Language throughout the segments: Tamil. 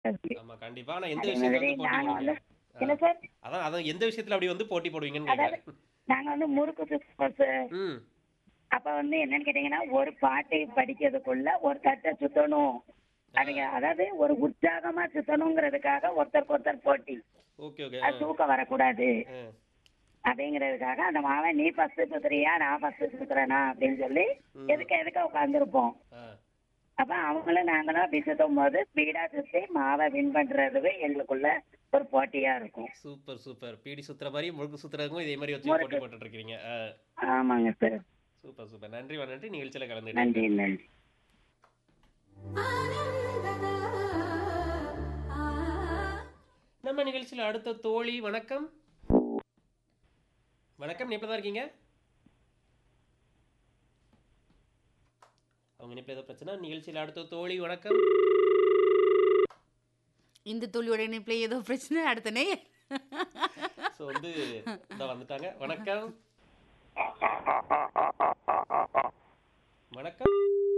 இருக்கு. ஆமா கண்டிப்பா ஆனா எந்த அதே விஷயத்துல மாதிரி வந்து போட்டி நாங்க வந்து போடுவீங்க என்ன சார் அதான் அதான் எந்த விஷயத்துல அப்படி வந்து போட்டி போடுவீங்கன்னு அதாவது கேக்குறேன் நாங்க வந்து முறுக்கு சுத்தோம் சார் ம் அப்ப வந்து என்னன்னு கேட்டீங்கன்னா ஒரு பாட்டு படிக்கிறதுக்குள்ள ஒரு தட்டை சுத்தணும் அதுங்க அதாவது ஒரு உற்சாகமா சுத்தணுங்கிறதுக்காக ஒருத்தருக்கு ஒருத்தர் போட்டி ஓகே ஓகே அது தூக்கம் வரக்கூடாது அப்படிங்கிறதுக்காக அந்த மாவை நீ ஃபர்ஸ்ட் சுத்துறியா நான் ஃபர்ஸ்ட் சுத்துறேனா அப்படின்னு சொல்லி எதுக்கு எதுக்க உட்காந்துருப்போம் அப்ப அவங்களும் நாங்களும் அப்படி சுத்தும் போது ஸ்பீடா சுத்தி மாவை வின் பண்றதுக்கு எங்களுக்குள்ள ஒரு போட்டியா இருக்கும் சூப்பர் சூப்பர் பீடி சுத்துற மாதிரி முழுக்கு சுத்துறதுக்கும் இதே மாதிரி வச்சு போட்டி போட்டுட்டு இருக்கீங்க ஆ, ஆமாங்க சார் சூப்பர் சூப்பர் நன்றி வா நன்றி நிகழ்ச்சியில நன்றி கலந்துட்டு நன்றி நம்ம நிகழ்ச்சியில அடுத்த தோழி வணக்கம் வணக்கம் நீ தான் இருக்கீங்க அவங்க இனிப்பு ஏதோ பிரச்சனை நிகழ்ச்சியில அடுத்த தோழி வணக்கம் இந்த தோழியோட இணைப்புல ஏதோ பிரச்சனை அடுத்த நேயர் ஸோ வந்து இந்த வந்துட்டாங்க வணக்கம் வணக்கம்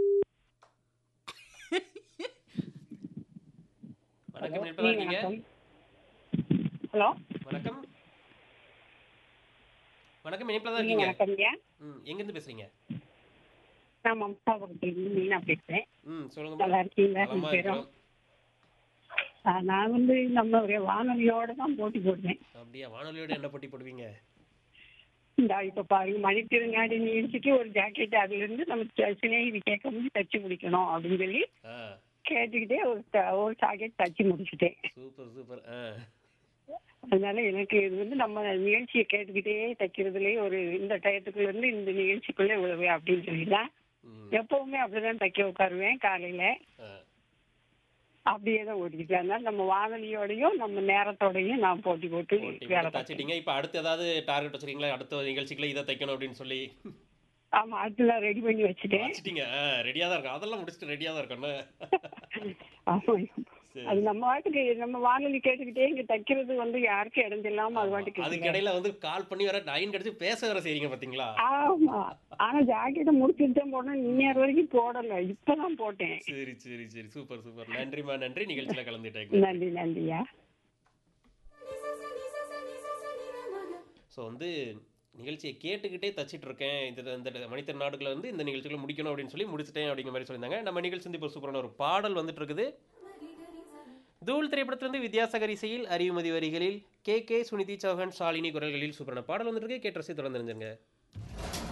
வணக்கம் எப்படி இருக்கீங்க ஹலோ வணக்கம் வணக்கம் இனிப்பில் தான் நீங்க இருக்கீங்க வணக்கம்யா ம் எங்கேருந்து பேசுறீங்க நான் மம்சாபுரத்துலேருந்து மீனா பேசுறேன் ம் சொல்லுங்க நல்லா இருக்கீங்களா நலமா ரெண்டு பேரும் இருக்கிறோம். ஆ, நான் வந்து நம்மளுடைய வானொலியோட தான் போட்டி போடுவேன் அப்படியா வானொலியோட என்ன போட்டி போடுவீங்க இந்த இப்ப பாருங்க மணித்திருநாடி நிகழ்ச்சிக்கு ஒரு ஜாக்கெட் அதுல இருந்து நம்ம சி- சிநேகிதி கேட்க முடிஞ்சு தச்சு முடிக்கணும் அப்படின்னு சொல்லி ஆ கேட்டுக்கிட்டே ஒரு த- ஒரு ஜாக்கெட் தச்சு முடிச்சுட்டேன் சூப்பர் சூப்பர் ஆ அதனால எனக்கு இது வந்து நம்ம நிகழ்ச்சியை கேட்டுக்கிட்டே தைக்கிறதுலயே ஒரு இந்த டயத்துக்குள்ள இருந்து இந்த நிகழ்ச்சிக்குள்ள இவ்வளவு அப்படின்னு சொல்லிதான் ம் எப்பவுமே அப்படிதான் தைக்க உட்காருவேன் காலையில ஆ அப்படியே தான் ஓடிக்கிட்டு அதனால நம்ம வானொலியோடையும் நம்ம நேரத்தோடையும் நான் போட்டி போட்டு போட்டி வேலை போட்டு பார்த்தேன் தச்சிட்டீங்க இப்போ அடுத்து ஏதாவது டார்கெட் வச்சிருக்கீங்களா அடுத்த நிகழ்ச்சிக்குள்ள இதை தைக்கணும் அப்படின்னு சொல்லி ஆமா அடுத்தலாம் ரெடி பண்ணி வச்சுட்டேன் வச்சிட்டீங்க ரெடியாக தான் இருக்கும் அதெல்லாம் முடிச்சுட்டு ரெடியாக தான் இருக்கணும் ஆமா சரி. அது நம்ம வாட்டுக்கு நம்ம வானொலி கேட்டுக்கிட்டே இங்க தைக்கிறது வந்து யாருக்கும் இடைஞ்சில்லாம அது வாட்டுக்கு அதுக்கு இருக்குங்க. இடையில வந்து கால் பண்ணி வர லைன் கிடைச்சு பேச வர செய்றீங்க பாத்தீங்களா ஆமா ஆனா ஜாக்கெட்டை முடிச்சுட்டு தான் போனேன் இன்னொரு வரைக்கும் போடல இப்பதான் போட்டேன் சரி சரி சரி சூப்பர் சூப்பர் நன்றிமா நன்றி நிகழ்ச்சியில கலந்துட்டேன் நன்றி நன்றியா ஸோ வந்து நிகழ்ச்சியை கேட்டுக்கிட்டே தச்சிட்டு இருக்கேன் இந்த இந்த மனித நாடுகளை வந்து இந்த நிகழ்ச்சிகளை முடிக்கணும் அப்படின்னு சொல்லி முடிச்சிட்டேன் அப்படிங்கிற மாதிரி சொல்லியிருந்தாங்க நம்ம நிகழ்ச்சி வந்து இப்போ சூப்பரான ஒரு பாடல் வந்துட்டு இருக்குது தூள் திரைப்படத்திலிருந்து வித்யாசாகர் இசையில் அறிவுமதி வரிகளில் கே கே சுனிதி சௌஹான் ஷாலினி குரல்களில் சூப்பரான பாடல் வந்துட்டு இருக்கு கேட்டு ரசி தொடர்ந்து இருந்துருங்க